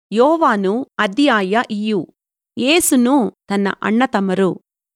ಯೋವಾನು ಅಧ್ಯಾಯ ಇಯು ಏಸುನು ತನ್ನ ಅಣ್ಣ ತಮ್ಮರು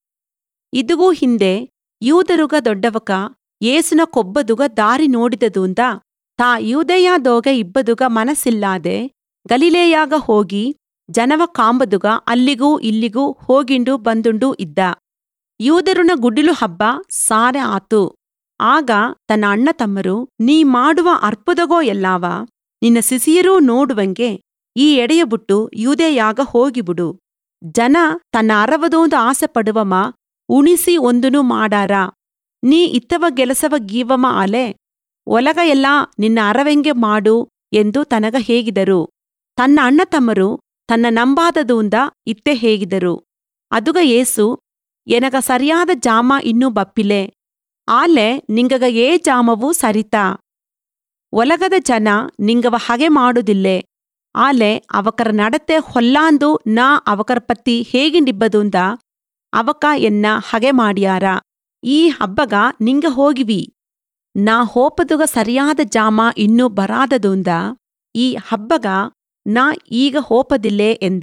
ಇದುಗೂ ಹಿಂದೆ ಯೂದರುಗ ದೊಡ್ಡವಕ ಏಸುನ ಕೊಬ್ಬದುಗ ದಾರಿ ನೋಡಿದದೂಂದ ತಾ ಯೂದೆಯಾದೋಗೆ ಇಬ್ಬದುಗ ಮನಸ್ಸಿಲ್ಲಾದೆ ಗಲಿಲೇಯಾಗ ಹೋಗಿ ಜನವ ಕಾಂಬದುಗ ಅಲ್ಲಿಗೂ ಇಲ್ಲಿಗೂ ಹೋಗಿಂಡು ಬಂದುಂಡು ಇದ್ದ ಯೂದರುನ ಗುಡಿಲು ಹಬ್ಬ ಸಾರೆ ಆತು ಆಗ ತನ್ನ ಅಣ್ಣ ತಮ್ಮರು ನೀ ಮಾಡುವ ಅರ್ಪುದಗೋ ಎಲ್ಲಾವ ನಿನ್ನ ಸಿಸಿಯರೂ ನೋಡುವಂಗೆ ಈ ಎಡೆಯ ಬಿಟ್ಟು ಯೂದೆಯಾಗ ಹೋಗಿಬಿಡು ಜನ ತನ್ನ ಅರವದೋಂದು ಆಸೆ ಪಡುವಮ ಉಣಿಸಿ ಒಂದುನು ಮಾಡಾರ ನೀ ಇತ್ತವ ಗೆಲಸವ ಗೀವಮ ಆಲೆ ಒಲಗ ಎಲ್ಲ ನಿನ್ನ ಅರವೆಂಗೆ ಮಾಡು ಎಂದು ತನಗ ಹೇಗಿದರು ತನ್ನ ಅಣ್ಣ ತಮ್ಮರು ತನ್ನ ನಂಬಾದದೂಂದ ಇತ್ತೆ ಹೇಗಿದರು ಅದುಗ ಏಸು ಎನಗ ಸರಿಯಾದ ಜಾಮ ಇನ್ನೂ ಬಪ್ಪಿಲೆ ಆಲೆ ನಿಂಗಗ ಏ ಜಾಮವೂ ಸರಿತಾ ಒಲಗದ ಜನ ನಿಂಗವ ಹಗೆ ಮಾಡುದಿಲ್ಲೆ ಆಲೆ ಅವಕರ ನಡತೆ ಹೊಲ್ಲಾಂದು ನಾ ಅವಕರ ಪತ್ತಿ ಹೇಗಿಂಡಿಬ್ಬದುಂದ ಅವಕ ಎನ್ನ ಹಗೆ ಮಾಡ್ಯಾರ ಈ ಹಬ್ಬಗ ನಿಂಗ ಹೋಗಿವಿ ನಾ ಹೋಪದುಗ ಸರಿಯಾದ ಜಾಮ ಇನ್ನೂ ಬರಾದದುಂದ ಈ ಹಬ್ಬಗ ನಾ ಈಗ ಹೋಪದಿಲ್ಲೆ ಎಂದ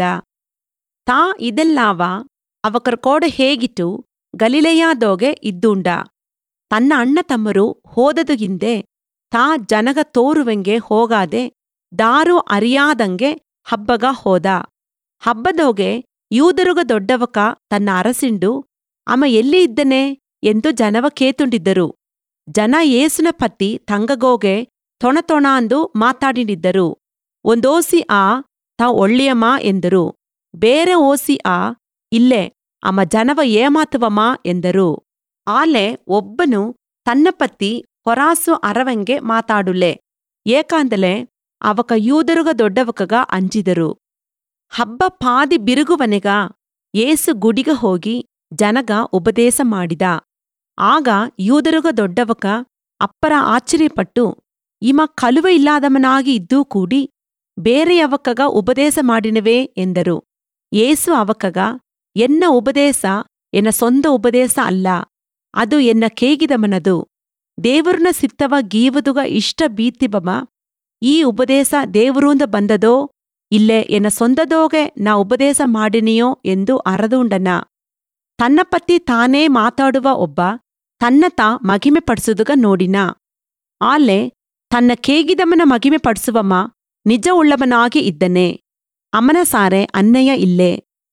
ತಾ ಇದೆಲ್ಲಾವ ಅವಕರ ಕೋಡೆ ಹೇಗಿಟ್ಟು ಗಲಿಲೆಯಾದೋಗೆ ಇದ್ದುಂಡ ತನ್ನ ಅಣ್ಣ ತಮ್ಮರು ಹೋದದು ಹಿಂದೆ ತಾ ಜನಗ ತೋರುವೆಂಗೆ ಹೋಗಾದೆ ದಾರು ಅರಿಯಾದಂಗೆ ಹಬ್ಬಗ ಹೋದ ಹಬ್ಬದೋಗೆ ಯೂದರುಗ ದೊಡ್ಡವಕ ತನ್ನ ಅರಸಿಂಡು ಅಮ ಎಲ್ಲಿ ಇದ್ದನೆ ಎಂದು ಜನವ ಕೇತುಂಡಿದ್ದರು ಜನ ಏಸುನ ಪತ್ತಿ ತಂಗಗೋಗೆ ತೊಣತೊಣ ಅಂದು ಮಾತಾಡಿನಿದ್ದರು ಒಂದೋಸಿ ಆ ತಾ ಒಳ್ಳಿಯಮ ಎಂದರು ಬೇರೆ ಓಸಿ ಆ ಇಲ್ಲೇ ಅಮ ಜನವ ಏಮಾತುವಮ ಎಂದರು ಆಲೆ ಒಬ್ಬನು ತನ್ನ ಪತ್ತಿ ಹೊರಾಸು ಅರವಂಗೆ ಮಾತಾಡುಲೆ ಏಕಾಂದಲೆ ಅವಕ ಯೂದರುಗ ದೊಡ್ಡವಕಗ ಅಂಜಿದರು ಹಬ್ಬ ಪಾದಿ ಬಿರುಗುವನೆಗ ಏಸು ಗುಡಿಗ ಹೋಗಿ ಜನಗ ಉಪದೇಶ ಮಾಡಿದ ಆಗ ಯೂದರುಗ ದೊಡ್ಡವಕ ಅಪ್ಪರ ಆಶ್ಚರ್ಯಪಟ್ಟು ಇಮ ಕಲುವೆ ಇಲ್ಲಾದವನಾಗಿ ಇದ್ದೂ ಕೂಡಿ ಬೇರೆಯವಕ್ಕಗ ಉಪದೇಶ ಮಾಡಿನವೇ ಎಂದರು ಏಸು ಅವಕಗ ಎನ್ನ ಉಪದೇಶ ಎನ್ನ ಸೊಂದ ಉಪದೇಶ ಅಲ್ಲ ಅದು ಎನ್ನ ಕೇಗಿದಮನದು ದೇವರುನ ಸಿತ್ತವ ಗೀವದುಗ ಇಷ್ಟ ಬೀತಿಬಮ ಈ ಉಪದೇಶ ದೇವರೂಂದ ಬಂದದೋ ಇಲ್ಲೇ ಎನ್ನ ಸೊಂದದೋಗೆ ನಾ ಉಪದೇಶ ಮಾಡಿನಿಯೋ ಎಂದು ಅರದುಂಡನ ತನ್ನ ಪತ್ತಿ ತಾನೇ ಮಾತಾಡುವ ಒಬ್ಬ ತನ್ನ ತಾ ಮಗಿಮೆ ಪಡಿಸುದುಗ ನೋಡಿನ ಆಲೆ ತನ್ನ ಕೇಗಿದಮನ ಮಗಿಮೆ ಪಡಿಸುವಮ್ಮ ನಿಜ ಉಳ್ಳವನಾಗಿ ಇದ್ದನೆ ಅಮನ ಸಾರೆ ಅನ್ನಯ್ಯ ಇಲ್ಲೇ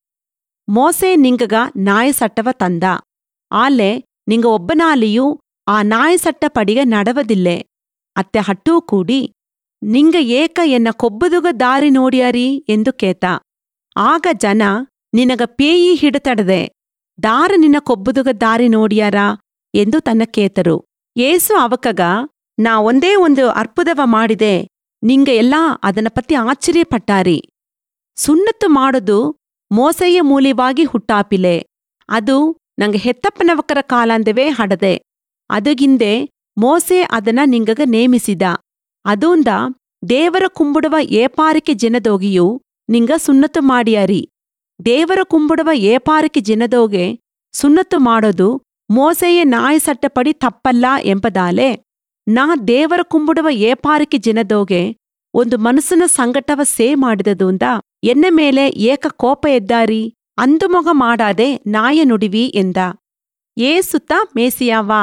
ಮೋಸೆ ನಿಂಗಗ ನಾಯ ಸಟ್ಟವ ತಂದ ಆಲೆ ನಿಂಗ ಒಬ್ಬನಾಲಿಯೂ ಆ ನಾಯ ಸಟ್ಟ ಪಡಿಗ ನಡವದಿಲ್ಲೆ ಅತ್ತೆ ಹಟ್ಟೂ ಕೂಡಿ ನಿಂಗ ಏಕ ಎನ್ನ ಕೊಬ್ಬದುಗ ದಾರಿ ನೋಡ್ಯಾರಿ ಎಂದು ಕೇತ ಆಗ ಜನ ನಿನಗ ಪೇಯಿ ಹಿಡತಡದೆ ದಾರ ನಿನ್ನ ಕೊಬ್ಬದುಗ ದಾರಿ ನೋಡ್ಯಾರ ಎಂದು ತನ್ನ ಕೇತರು ಏಸು ಅವಕಗ ನಾ ಒಂದೇ ಒಂದು ಅರ್ಪುದವ ಮಾಡಿದೆ ನಿಂಗ ಎಲ್ಲಾ ಅದನ ಪತ್ತಿ ಆಶ್ಚರ್ಯಪಟ್ಟಾರಿ ಸುಣ್ಣತ್ತು ಮಾಡೋದು ಮೋಸೆಯ ಮೂಲಿವಾಗಿ ಹುಟ್ಟಾಪಿಲೆ ಅದು ನಂಗೆ ಹೆತ್ತಪ್ಪನವಕರ ಕಾಲಾಂದವೇ ಹಡದೆ ಅದುಗಿಂದೆ ಮೋಸೆ ಅದನ್ನ ನಿಂಗಗ ನೇಮಿಸಿದ ಅದೂಂದ ದೇವರ ಕುಂಬುಡುವ ಏಪಾರಿಕೆ ಜನದೋಗಿಯೂ ನಿಂಗ ಸುನ್ನತು ಮಾಡ್ಯಾರಿ ದೇವರ ಕುಂಬುಡುವ ಏಪಾರಿಕೆ ಜನದೋಗೆ ಸುನ್ನತು ಮಾಡೋದು ಮೋಸೆಯ ನಾಯ ಸಟ್ಟಪಡಿ ತಪ್ಪಲ್ಲ ಎಂಬುದಾಲೆ ನಾ ದೇವರ ಕುಂಬುಡುವ ಏಪಾರಿಕೆ ಜನದೋಗೆ ಒಂದು ಮನಸ್ಸನ ಸಂಗಟವ ಸೇ ಮಾಡಿದದೂಂದ ಎನ್ನ ಮೇಲೆ ಏಕ ಕೋಪ ಎದ್ದಾರಿ ಅಂದು ಮೊಗ ಮಾಡಾದೆ ನಾಯ ನುಡಿವಿ ಎಂದ ಏಸುತ್ತ ಮೇಸಿಯಾವಾ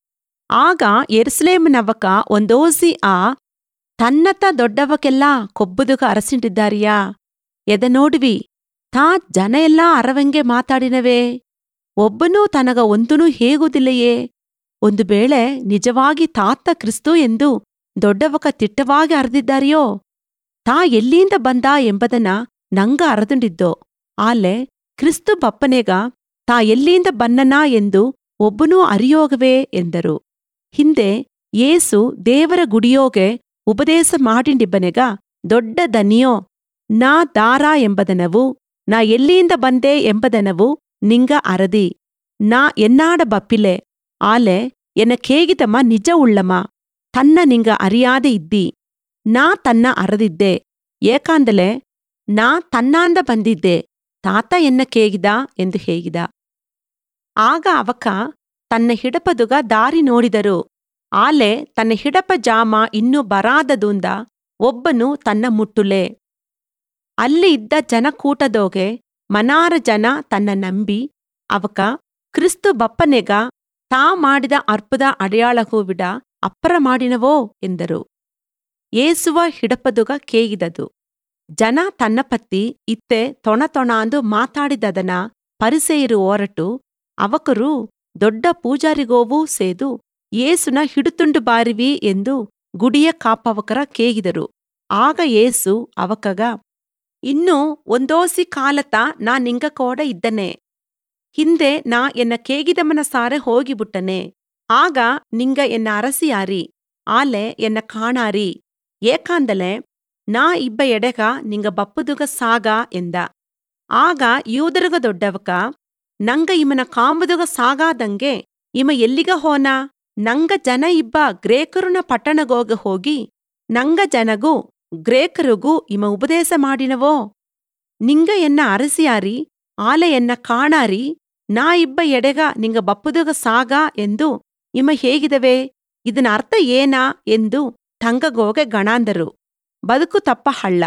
ಆಗ ಎರುಸಲೇಮನವಕ ಒಂದೋಸಿ ಆ ತನ್ನತ ದೊಡ್ಡವಕ್ಕೆಲ್ಲ ಕೊಬ್ಬುದುಗ ಅರಸಿಂಡಿದ್ದಾರಿಯಾ ಎದ ನೋಡುವಿ ತಾ ಜನ ಎಲ್ಲಾ ಅರವಂಗೆ ಮಾತಾಡಿನವೇ ಒಬ್ಬನೂ ತನಗ ಒಂದೂ ಹೇಗುದಿಲ್ಲೆಯೇ ಒಂದು ವೇಳೆ ನಿಜವಾಗಿ ತಾತ ಕ್ರಿಸ್ತು ಎಂದು ದೊಡ್ಡವಕ ತಿಟ್ಟವಾಗಿ ಅರ್ದಿದ್ದಾರಿಯೋ ತಾ ಎಲ್ಲಿಂದ ಬಂದ ಎಂಬುದನ್ನ ನಂಗ ಅರದುಂಡಿದ್ದೋ ಆಲೆ ಕ್ರಿಸ್ತು ಬಪ್ಪನೆಗ ತಾ ಎಲ್ಲಿಂದ ಬನ್ನನಾ ಎಂದು ಒಬ್ಬನೂ ಅರಿಯೋಗವೇ ಎಂದರು ಹಿಂದೆ ಏಸು ದೇವರ ಗುಡಿಯೋಗೆ ಉಪದೇಶ ಮಾಡಿಂಡಿಬ್ಬನೆಗ ದೊಡ್ಡ ದನಿಯೋ ನಾ ದಾರ ಎಂಬದನವು ನಾ ಎಲ್ಲಿಂದ ಬಂದೆ ಎಂಬದನವು ನಿಂಗ ಅರದಿ ನಾ ಎನ್ನಾಡ ಬಪ್ಪಿಲೆ ಆಲೆ ಎನ್ನ ಕೇಗಿದಮ ನಿಜ ಉಳ್ಳಮ ತನ್ನ ನಿಂಗ ಅರಿಯಾದೆ ಇದ್ದಿ ನಾ ತನ್ನ ಅರದಿದ್ದೆ ಏಕಾಂದಲೆ ನಾ ತನ್ನಾಂದ ಬಂದಿದ್ದೆ ತಾತ ಎನ್ನ ಕೇಗಿದ ಎಂದು ಹೇಗಿದ ಆಗ ಅವಕ ತನ್ನ ಹಿಡಪದುಗ ದಾರಿ ನೋಡಿದರು ಆಲೆ ತನ್ನ ಹಿಡಪ ಜಾಮ ಇನ್ನೂ ಬರಾದದುಂದ ಒಬ್ಬನು ತನ್ನ ಮುಟ್ಟುಲೆ ಅಲ್ಲಿ ಇದ್ದ ಜನಕೂಟದೋಗೆ ಮನಾರ ಜನ ತನ್ನ ನಂಬಿ ಅವಕ ಕ್ರಿಸ್ತು ಬಪ್ಪನೆಗ ತಾ ಮಾಡಿದ ಅರ್ಪದ ಅಡೆಯಾಳಗೂ ವಿಡ ಅಪ್ಪರ ಮಾಡಿನವೋ ಎಂದರು ಏಸುವ ಹಿಡಪದುಗ ಕೇಗಿದದು ಜನ ತನ್ನ ಪತ್ತಿ ಇತ್ತೆ ತೊಣ ತೊಣಾಂದು ಮಾತಾಡಿದದನ ಪರಿಸೆಯಿರು ಓರಟು ಅವಕರು ದೊಡ್ಡ ಪೂಜಾರಿಗೋವೂ ಸೇದು ಏಸುನ ಹಿಡುತುಂಡು ಬಾರಿವಿ ಎಂದು ಗುಡಿಯ ಕಾಪವಕರ ಕೇಗಿದರು ಆಗ ಏಸು ಅವಕಗ ಇನ್ನು ಒಂದೋಸಿ ಕಾಲತ ನಾ ನಿಂಗ ಕೋಡ ಇದ್ದನೆ ಹಿಂದೆ ನಾ ಎನ್ನ ಕೇಗಿದಮನ ಸಾರೆ ಹೋಗಿಬುಟ್ಟನೆ ಆಗ ನಿಂಗ ಎನ್ನ ಅರಸಿಯಾರಿ ಆಲೆ ಎನ್ನ ಕಾಣಾರಿ ಏಕಾಂದಲೆ ನಾ ಇಬ್ಬ ಎಡೆಗ ನಿಂಗ ಬಪ್ಪುದುಗ ಸಾಗ ಎಂದ ಆಗ ಯೂದರುಗ ದೊಡ್ಡವಕ ನಂಗ ಇಮನ ಕಾಂಬುದುಗ ಸಾಗಾದಂಗೆ ಇಮ ಎಲ್ಲಿಗ ಹೋನ ನಂಗ ಜನ ಇಬ್ಬ ಗ್ರೇಕರುನ ಪಟ್ಟಣಗೋಗ ಹೋಗಿ ನಂಗ ಜನಗೂ ಗ್ರೇಕರಿಗೂ ಇಮ ಉಪದೇಶ ಮಾಡಿನವೋ ನಿಂಗ ಎನ್ನ ಅರಸಿಯಾರಿ ಆಲೆ ಎನ್ನ ಕಾಣಾರಿ ನಾ ಇಬ್ಬ ಎಡೆಗ ನಿಂಗ ಬಪ್ಪುದುಗ ಸಾಗ ಎಂದು ಇಮ ಹೇಗಿದವೆ ಇದನ ಅರ್ಥ ಏನಾ ಎಂದು ತಂಗಗೋಗೆ ಗಣಾಂದರು ಬದುಕು ತಪ್ಪ ಹಳ್ಳ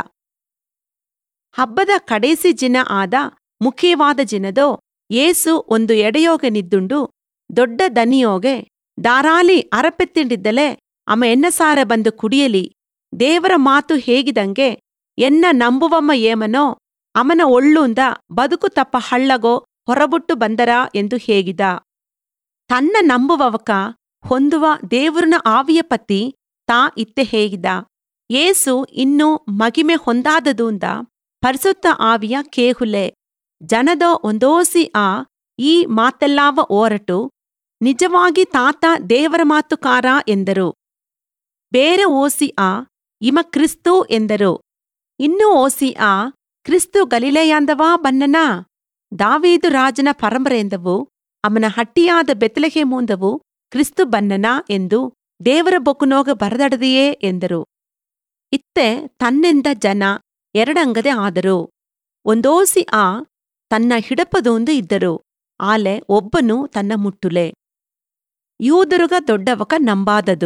ಹಬ್ಬದ ಕಡೇಸಿ ಜಿನ ಆದ ಮುಖ್ಯವಾದ ಜಿನದೋ ಏಸು ಒಂದು ಎಡೆಯೋಗೆ ನಿದ್ದುಂಡು ದೊಡ್ಡ ದನಿಯೋಗೆ ದಾರಾಲಿ ಅರಪೆತ್ತಿಂಡಿದ್ದಲೆ ಅಮ ಎನ್ನಸಾರೆ ಬಂದು ಕುಡಿಯಲಿ ದೇವರ ಮಾತು ಹೇಗಿದಂಗೆ ಎನ್ನ ನಂಬುವಮ್ಮ ಏಮನೋ ಅಮನ ಒಳ್ಳೂಂದ ಬದುಕು ತಪ್ಪ ಹಳ್ಳಗೋ ಹೊರಬುಟ್ಟು ಬಂದರ ಎಂದು ಹೇಗಿದ ತನ್ನ ನಂಬುವವಕ ಹೊಂದುವ ದೇವರನ ಆವಿಯ ಪತ್ತಿ ತಾ ಇತ್ತೆ ಹೇಗಿದ ಏಸು ಇನ್ನು ಮಗಿಮೆ ಹೊಂದಾದದೂಂದ ಪರಿಸುತ್ತ ಆವಿಯ ಕೇಹುಲೆ ಜನದೋ ಒಂದೋಸಿ ಆ ಈ ಮಾತೆಲ್ಲಾವ ಓರಟು ನಿಜವಾಗಿ ತಾತ ದೇವರ ಮಾತುಕಾರ ಎಂದರು ಬೇರೆ ಓಸಿ ಆ ಇಮ ಕ್ರಿಸ್ತು ಎಂದರು ಇನ್ನೂ ಓಸಿ ಆ ಕ್ರಿಸ್ತು ಗಲಿಲೆಯಾಂದವಾ ಬನ್ನನಾ ದಾವೀದು ರಾಜನ ಪರಂಪರೆಯೆಂದವು ಅವನ ಹಟ್ಟಿಯಾದ ಬೆತ್ತಲೆಗೆ ಮುಂದವು ಕ್ರಿಸ್ತು ಬನ್ನನಾ ಎಂದು ದೇವರ ಬೊಕ್ಕುನೋಗ ಬರದಡದೆಯೇ ಎಂದರು ಇತ್ತೆ ತನ್ನೆಂದ ಜನ ಎರಡಂಗದೆ ಆದರು ಒಂದೋಸಿ ಆ ತನ್ನ ಹಿಡಪದೊಂದು ಇದ್ದರು ಆಲೆ ಒಬ್ಬನು ತನ್ನ ಮುಟ್ಟುಲೆ ಯೂದರುಗ ದೊಡ್ಡವಕ ನಂಬಾದದು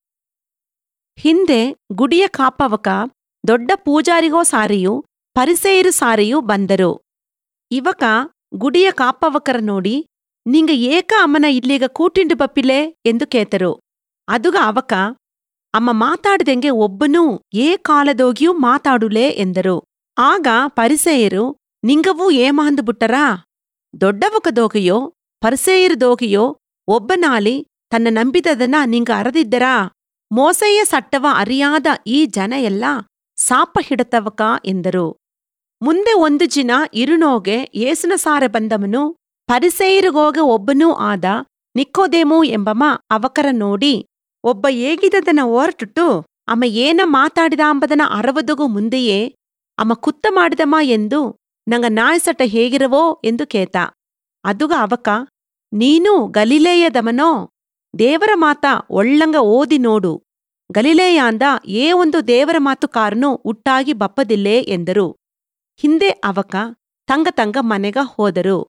ಹಿಂದೆ ಗುಡಿಯ ಕಾಪವಕ ದೊಡ್ಡ ಪೂಜಾರಿಗೋ ಸಾರಿಯು ಪರಿಸೇರು ಸಾರಿಯೂ ಬಂದರು ಇವಕ ಗುಡಿಯ ಕಾಪವಕರ ನೋಡಿ ನಿಂಗ ಏಕ ಅಮ್ಮನ ಇಲ್ಲಿಗ ಕೂಟಿಂಡು ಬಪ್ಪಿಲೆ ಎಂದು ಕೇತರು ಅದುಗ ಅವಕ ಅಮ್ಮ ಮಾತಾಡ್ದೆಂಗೆ ಒಬ್ಬನೂ ಏ ಕಾಲದೋಗಿಯೂ ಮಾತಾಡುಲೆ ಎಂದರು ಆಗ ಪರಿಸೇಯರು ನಿಂಗವೂ ಏಮಾಂದು ಬುಟ್ಟರಾ ದೊಡ್ಡವಕದೋಗೆಯೋ ಪರಿಸೇಯರದೋಗೆಯೋ ಒಬ್ಬನಾಲಿ ತನ್ನ ನಂಬಿದದನ ನಿಂಗ ಅರದಿದ್ದರಾ ಮೋಸೆಯ ಸಟ್ಟವ ಅರಿಯಾದ ಈ ಜನ ಎಲ್ಲ ಸಾಪ ಹಿಡತವಕ ಎಂದರು ಮುಂದೆ ಒಂದು ಜಿನ ಇರುನೋಗೆ ಏಸುನ ಸಾರೆ ಬಂದವನು ಪರಿಸೇಯರಿಗೋಗೆ ಒಬ್ಬನೂ ಆದ ನಿಕ್ಕೋದೇಮು ಎಂಬಮ ಅವಕರ ನೋಡಿ ಒಬ್ಬ ಏಗಿದದನ ಓರ್ಟುಟ್ಟು ಅಮ ಏನ ಮಾತಾಡಿದಾಂಬದನ ಅರವದುಗೂ ಮುಂದೆಯೇ ಅಮ ಕುತ್ತ ಮಾಡಿದಮ ಎಂದು ನಂಗ ನಾಯ್ಸಟ ಹೇಗಿರವೋ ಎಂದು ಕೇತ ಅದುಗ ಅವಕ ನೀನು ಗಲಿಲೇಯದಮನೋ ದೇವರ ಮಾತ ಒಳ್ಳಂಗ ಓದಿ ನೋಡು ಗಲಿಲೇಯಾಂದ ಏ ಒಂದು ದೇವರ ಮಾತುಕಾರನು ಉಟ್ಟಾಗಿ ಬಪ್ಪದಿಲ್ಲೇ ಎಂದರು ಹಿಂದೆ ಅವಕ ತಂಗ ತಂಗ ಮನೆಗ ಹೋದರು